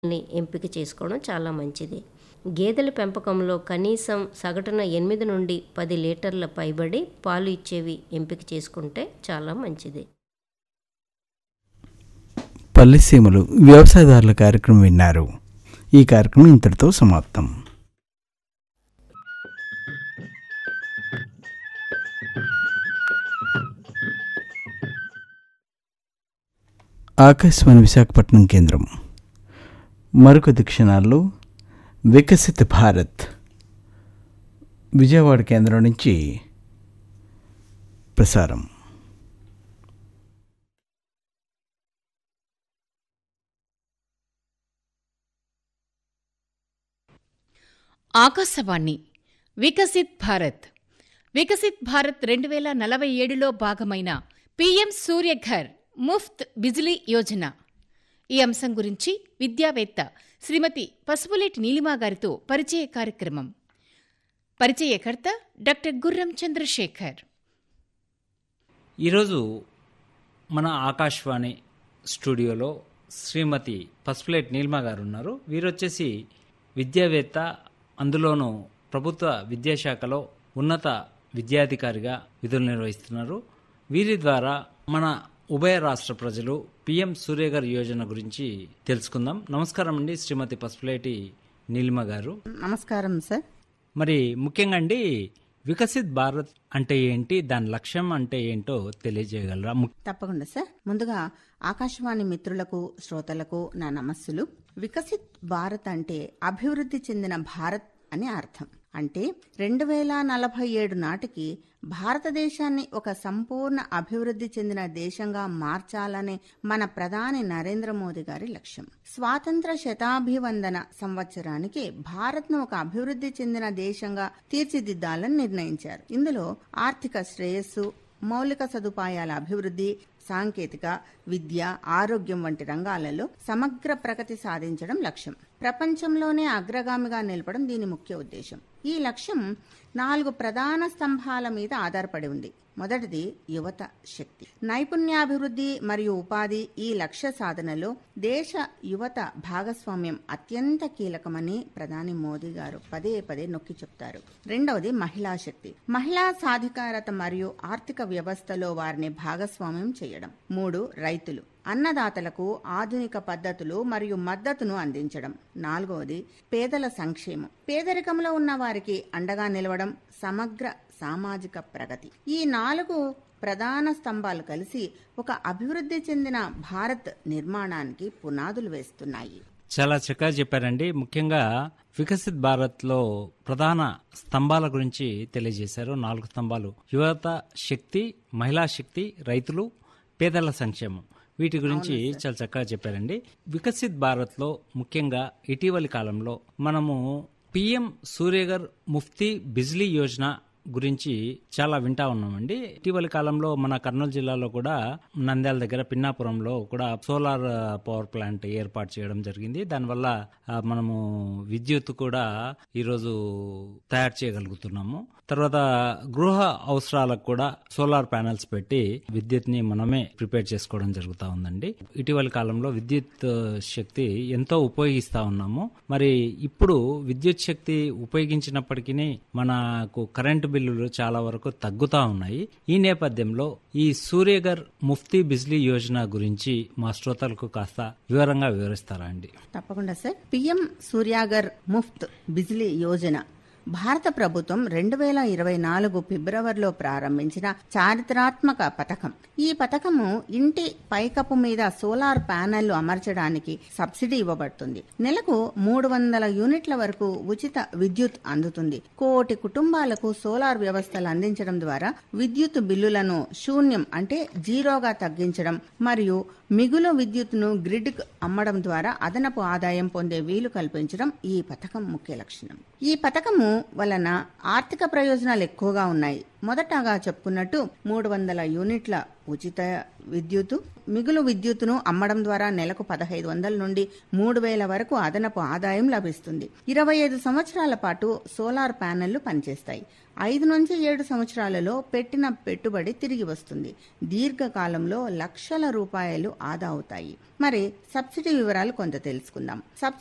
ని ఎంపిక చేసుకోవడం చాలా మంచిది గేదెల పెంపకంలో కనీసం సగటున ఎనిమిది నుండి పది లీటర్ల పైబడి పాలు ఇచ్చేవి ఎంపిక చేసుకుంటే చాలా మంచిది పల్లెసీమలు వ్యవసాయదారుల కార్యక్రమం విన్నారు ఈ కార్యక్రమం ఇంతటితో సమాప్తం ఆకాశవాణి విశాఖపట్నం కేంద్రం మరికొద్ది క్షణాల్లో వికసిత్ భారత్ విజయవాడ కేంద్రం నుంచి ప్రసారం ఆకాశవాణి వికసిత్ భారత్ వికసిత్ భారత్ రెండు వేల నలభై ఏడులో భాగమైన పీఎం సూర్యఘర్ ముఫ్త్ బిజిలీ యోజన ఈ అంశం గురించి విద్యావేత్త శ్రీమతి పసుపులేటి నీలిమా గారితో పరిచయ కార్యక్రమం పరిచయకర్త డాక్టర్ గుర్రం చంద్రశేఖర్ ఈరోజు మన ఆకాశవాణి స్టూడియోలో శ్రీమతి పసుపులేట్ నీల్మ గారు ఉన్నారు వీరు వచ్చేసి విద్యావేత్త అందులోనూ ప్రభుత్వ విద్యాశాఖలో ఉన్నత విద్యాధికారిగా విధులు నిర్వహిస్తున్నారు వీరి ద్వారా మన ఉభయ రాష్ట్ర ప్రజలు పిఎం సూర్యగర్ యోజన గురించి తెలుసుకుందాం నమస్కారం అండి శ్రీమతి పసుపులేటి నీలిమ గారు నమస్కారం సార్ మరి ముఖ్యంగా అండి వికసిత్ భారత్ అంటే ఏంటి దాని లక్ష్యం అంటే ఏంటో తెలియజేయగలరా ము- తప్పకుండా సార్ ముందుగా ఆకాశవాణి మిత్రులకు శ్రోతలకు నా నమస్సులు వికసిత్ భారత్ అంటే అభివృద్ధి చెందిన భారత్ అని అర్థం అంటే రెండు వేల నలభై ఏడు నాటికి భారతదేశాన్ని ఒక సంపూర్ణ అభివృద్ధి చెందిన దేశంగా మార్చాలనే మన ప్రధాని నరేంద్ర మోదీ గారి లక్ష్యం స్వాతంత్ర శతాభివందన సంవత్సరానికి భారత్ను ఒక అభివృద్ధి చెందిన దేశంగా తీర్చిదిద్దాలని నిర్ణయించారు ఇందులో ఆర్థిక శ్రేయస్సు మౌలిక సదుపాయాల అభివృద్ధి సాంకేతిక విద్య ఆరోగ్యం వంటి రంగాలలో సమగ్ర ప్రగతి సాధించడం లక్ష్యం ప్రపంచంలోనే అగ్రగామిగా నిలపడం దీని ముఖ్య ఉద్దేశం ఈ లక్ష్యం నాలుగు ప్రధాన స్తంభాల మీద ఆధారపడి ఉంది మొదటిది యువత శక్తి నైపుణ్యాభివృద్ధి మరియు ఉపాధి ఈ లక్ష్య సాధనలో దేశ యువత భాగస్వామ్యం అత్యంత కీలకమని ప్రధాని మోదీ గారు పదే పదే నొక్కి చెప్తారు రెండవది మహిళా శక్తి మహిళా సాధికారత మరియు ఆర్థిక వ్యవస్థలో వారిని భాగస్వామ్యం చేయడం మూడు రైతులు అన్నదాతలకు ఆధునిక పద్ధతులు మరియు మద్దతును అందించడం నాలుగవది పేదల సంక్షేమం పేదరికంలో ఉన్న వారికి అండగా నిలవడం సమగ్ర సామాజిక ప్రగతి ఈ నాలుగు ప్రధాన స్తంభాలు కలిసి ఒక అభివృద్ధి చెందిన భారత్ నిర్మాణానికి పునాదులు వేస్తున్నాయి చాలా చక్కగా చెప్పారండి ముఖ్యంగా వికసిత్ భారత్ లో ప్రధాన స్తంభాల గురించి తెలియజేశారు నాలుగు స్తంభాలు యువత శక్తి మహిళా శక్తి రైతులు పేదల సంక్షేమం వీటి గురించి చాలా చక్కగా చెప్పారండి వికసిత్ భారత్ లో ముఖ్యంగా ఇటీవలి కాలంలో మనము పిఎం సూర్యగర్ ముఫ్తీ బిజ్లీ యోజన గురించి చాలా వింటా ఉన్నామండి ఇటీవలి కాలంలో మన కర్నూలు జిల్లాలో కూడా నంద్యాల దగ్గర పిన్నాపురంలో కూడా సోలార్ ఆ, పవర్ ప్లాంట్ ఏర్పాటు చేయడం జరిగింది దానివల్ల ఆ, మనము విద్యుత్ కూడా ఈరోజు తయారు చేయగలుగుతున్నాము తర్వాత గృహ అవసరాలకు కూడా సోలార్ ప్యానెల్స్ పెట్టి విద్యుత్ ని మనమే ప్రిపేర్ చేసుకోవడం జరుగుతూ ఉందండి ఇటీవలి కాలంలో విద్యుత్ ఆ, శక్తి ఎంతో ఉపయోగిస్తా ఉన్నాము మరి ఇప్పుడు విద్యుత్ శక్తి ఉపయోగించినప్పటికీ మనకు కరెంటు బిల్లులు చాలా వరకు తగ్గుతా ఉన్నాయి ఈ నేపథ్యంలో ఈ సూర్యగర్ ముఫ్తీ బిజ్లీ యోజన గురించి మా శ్రోతలకు కాస్త వివరంగా వివరిస్తారా అండి తప్పకుండా సార్ పిఎం సూర్యాగర్ ముఫ్త్ బిజిలీ యోజన భారత ప్రభుత్వం రెండు వేల ఇరవై నాలుగు ఫిబ్రవరిలో ప్రారంభించిన చారిత్రాత్మక పథకం ఈ పథకము ఇంటి పైకప్పు మీద సోలార్ ప్యానెళ్లు అమర్చడానికి సబ్సిడీ ఇవ్వబడుతుంది నెలకు మూడు వందల యూనిట్ల వరకు ఉచిత విద్యుత్ అందుతుంది కోటి కుటుంబాలకు సోలార్ వ్యవస్థలు అందించడం ద్వారా విద్యుత్ బిల్లులను శూన్యం అంటే జీరోగా తగ్గించడం మరియు మిగులు విద్యుత్తును గ్రిడ్కు అమ్మడం ద్వారా అదనపు ఆదాయం పొందే వీలు కల్పించడం ఈ పథకం ముఖ్య లక్షణం ఈ పథకము వలన ఆర్థిక ప్రయోజనాలు ఎక్కువగా ఉన్నాయి మొదటగా చెప్పుకున్నట్టు మూడు వందల యూనిట్ల ఉచిత విద్యుత్ మిగులు విద్యుత్తును అమ్మడం ద్వారా నెలకు పదహైదు వందల నుండి మూడు వేల వరకు అదనపు ఆదాయం లభిస్తుంది ఇరవై ఐదు సంవత్సరాల పాటు సోలార్ ప్యానెళ్లు పనిచేస్తాయి ఐదు నుంచి ఏడు సంవత్సరాలలో పెట్టిన పెట్టుబడి తిరిగి వస్తుంది దీర్ఘకాలంలో లక్షల రూపాయలు ఆదా అవుతాయి మరి సబ్సిడీ వివరాలు కొంత తెలుసుకుందాం సబ్సిడీ